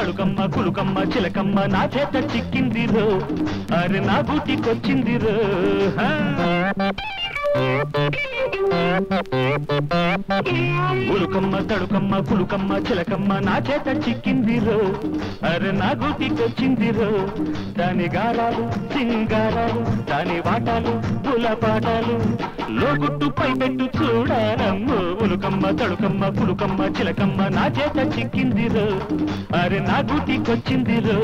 తడుకమ్మ కులుకమ్మ చిలకమ్మ నా చేత చిక్కింది రో అరే నా గూటికొచ్చింది రో హా. ఉలుకమ్మ తడుకమ్మ కులుకమ్మ చిలకమ్మ నా చేత చిక్కింది రో అరే నా గూటికొచ్చింది రో దాని గారాలు సింగారాలు దాని వాటాలు పులపాటాలు లోగుట్టుపై పెట్టు చూడాలమ్మో ఉలుకమ్మ తడుకమ్మ కులుకమ్మ చిలకమ్మ నా చేత చిక్కింది రో అరే నా గూటికొచ్చింది రో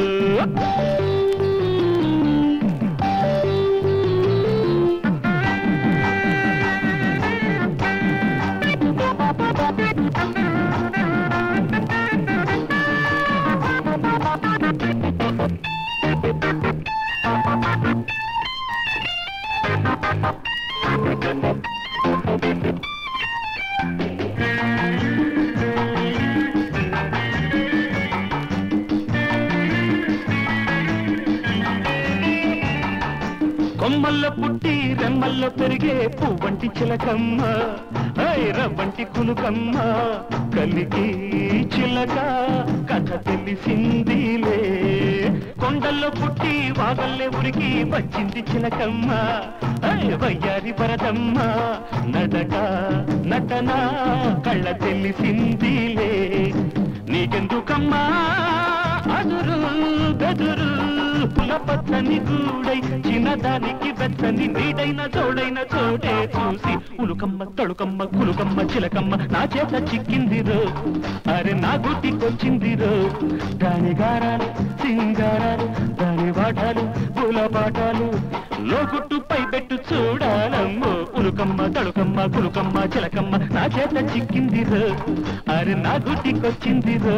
కొమ్మల్లో పుట్టి రెమ్మల్లో పెరిగే పువ్వంటి చిలకమ్మ ఐరవంటి కులుకమ్మ కలిగి చిలక కథ తెలిసిందిలే కొండల్లో పుట్టి వాగల్లే ఉరికి వచ్చింది చిలకమ్మ ఐ వయ్యారి వరదమ్మ నడక నటన కళ్ళ తెలిసిందిలే నీకెందుకమ్మా అదురు బెదురు పులపచ్చని గూడై చిన్నదానికి వెచ్చని నీడైన తోడైన చోటే చూసి ఉలుకమ్మ తడుకమ్మ కులుకమ్మ చిలకమ్మ నా చేత చిక్కింది రో అరే నా గుట్టికొచ్చింది రో దాని గారాలు సింగారాలు దాని వాటాలు పూలపాటాలు లోగుట్టుపై పెట్టు చూడాలమ్మో ఉలుకమ్మ తడుకమ్మ కులుకమ్మ చిలకమ్మ నా చేత చిక్కింది రో అరే నా గుట్టికొచ్చింది రో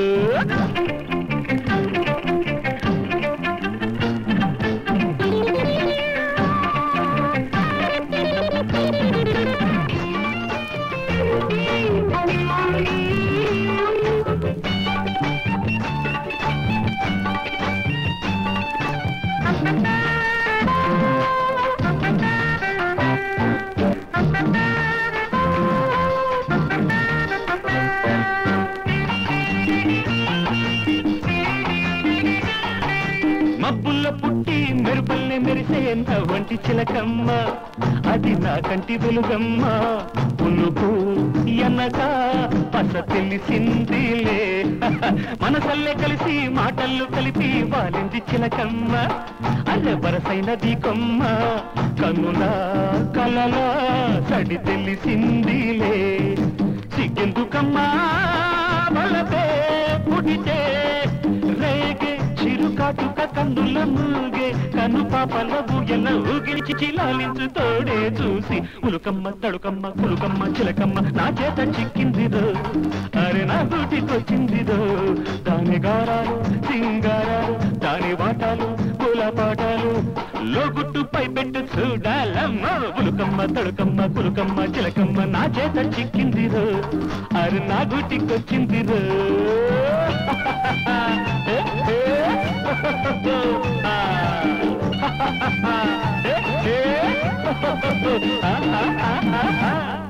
మబ్బుల్లో పుట్టి మెరుపల్లె మెరిసే వంటి చిలకమ్మ అది నా కంటి వెలుగమ్మ పులుపు ఎనక పస తెలిసిందిలే మనసల్లే కలిసి మాటల్లో కలిపి వాలింది చిలకమ్మ అల్లె వరసైనది కొమ్మ కన్నుల కలల సడి తెలిసిందిలే సిగ్గెందుకమ్మా బలపే పుడితే రేగే చిరుకాటుక కన్నుల మూగే కను పాపల బూయల ఊగిలిచి చిలాలించు తోడే చూసి ఉలుకమ్మ తడుకమ్మ కులుకమ్మ చిలకమ్మ నా చేత చిక్కిందిదో అరే నా గూటికొచ్చిందిదో దాని గారాలు సింగారాలు దాని వాటాలు పూలపాటాలు లోగుట్టుపై పెట్టు చూడాలమ్మ ఉలుకమ్మ తడుకమ్మ కులుకమ్మ చిలకమ్మ నా చేత చిక్కిందిరో అరే నా గుటికొచ్చిందిరో ఆ